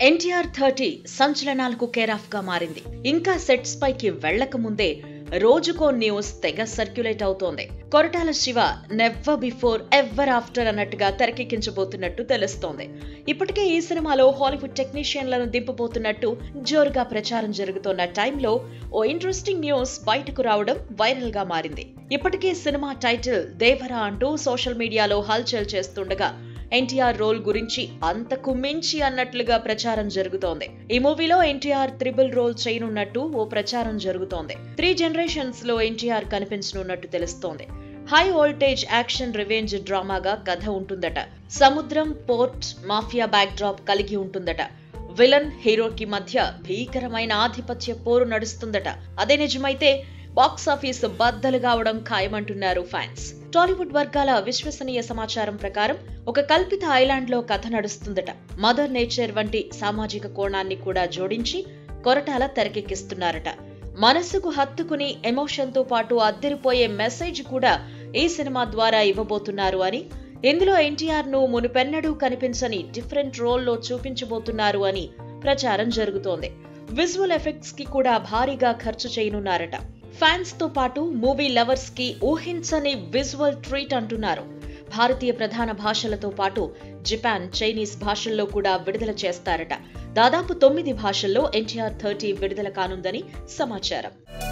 NTR thirty సంచలనాలకు care of గా మారింది ఇంకా సెట్స్ పైకి వెళ్లక ముందే రోజుకో న్యూస్ తెగ సర్క్యులేట్ అవుతోంది Koratala Siva never before ever after అన్నట్టుగా తెరకెక్కించబోతున్నట్టు తెలుస్తోంది ఇప్పటికే ఈ సినిమాలో హాలీవుడ్ టెక్నీషియన్లను దింపబోతున్నట్టు జోరుగా ప్రచారం జరుగుతున్న టైంలో ఓ ఇంట్రెస్టింగ్ న్యూస్ బయటకు రావడం వైరల్ గా మారింది ఇప్పటికే సినిమా టైటిల్ దేవరా అంటూ సోషల్ మీడియాలో హల్చల్ చేస్తుండగా ఎన్టీఆర్ రోల్ గురించి అంతకు మించి అన్నట్లుగా ప్రచారం జరుగుతోంది ఈ మూవీలో ఎన్టీఆర్ త్రిబుల్ రోల్ చేయనున్నట్టు ఓ ప్రచారం జరుగుతోంది త్రీ జనరేషన్స్ లో ఎన్టీఆర్ కనిపించనున్నట్టు తెలుస్తోంది హై వోల్టేజ్ యాక్షన్ రివెంజ్ డ్రామాగా కథ ఉంటుందట సముద్రం పోర్ట్ మాఫియా బ్యాక్ డ్రాప్ కలిగి ఉంటుందట విలన్ హీరోకి మధ్య భీకరమైన ఆధిపత్య పోరు నడుస్తుందట అదే నిజమైతే బాక్స్ ఆఫీస్ బద్దలు కావడం ఖాయమంటున్నారు ఫ్యాన్స్ టాలీవుడ్ వర్గాల విశ్వసనీయ సమాచారం ప్రకారం ఒక కల్పిత ఐలాండ్ లో కథ నడుస్తుందట మదర్ నేచర్ వంటి సామాజిక కోణాన్ని కూడా జోడించి కొరటాల తెరకెక్కిస్తున్నారట మనసుకు హత్తుకుని ఎమోషన్ తో పాటు అద్దరిపోయే మెసేజ్ కూడా ఈ సినిమా ద్వారా ఇవ్వబోతున్నారు అని ఇందులో ఎన్టీఆర్ ను మునుపెన్నడూ కనిపించని డిఫరెంట్ రోల్లో చూపించబోతున్నారు అని ప్రచారం జరుగుతోంది విజువల్ ఎఫెక్ట్స్ కి కూడా భారీగా ఖర్చు చేయనున్నారట ఫ్యాన్స్ తో పాటు మూవీ లవర్స్ కి ఊహించని విజువల్ ట్రీట్ అంటున్నారు భారతీయ ప్రధాన భాషలతో పాటు జపాన్ చైనీస్ భాషల్లో కూడా విడుదల చేస్తారట దాదాపు తొమ్మిది భాషల్లో ఎన్టీఆర్ థర్టీ విడుదల కానుందని సమాచారం